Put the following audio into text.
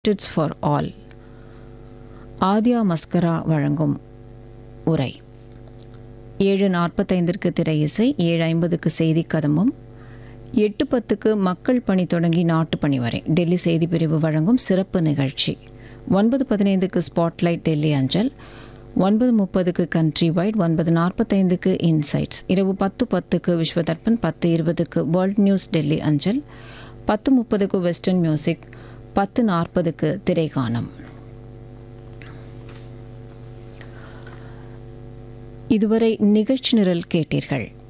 it's for all ஆதியா mascara வழங்கும் உரை ஏழு நாற்பத்தைந்திற்கு திரை இசை ஏழு ஐம்பதுக்கு செய்தி கதம்பம் எட்டு பத்துக்கு மக்கள் பணி தொடங்கி நாட்டு பணி வரை டெல்லி செய்தி பிரிவு வழங்கும் சிறப்பு நிகழ்ச்சி ஒன்பது பதினைந்துக்கு ஸ்பாட்லைட் டெல்லி அஞ்சல் ஒன்பது முப்பதுக்கு கண்ட்ரி வைட் ஒன்பது நாற்பத்தைந்துக்கு இன்சைட்ஸ் இரவு பத்து பத்துக்கு விஸ்வதர்பன் பத்து இருபதுக்கு வேர்ல்ட் நியூஸ் டெல்லி அஞ்சல் பத்து முப்பதுக்கு வெஸ்டர்ன் மியூசிக் பத்து நாற்பதுக்கு திரைகானம் இதுவரை நிகழ்ச்சி நிரல் கேட்டீர்கள்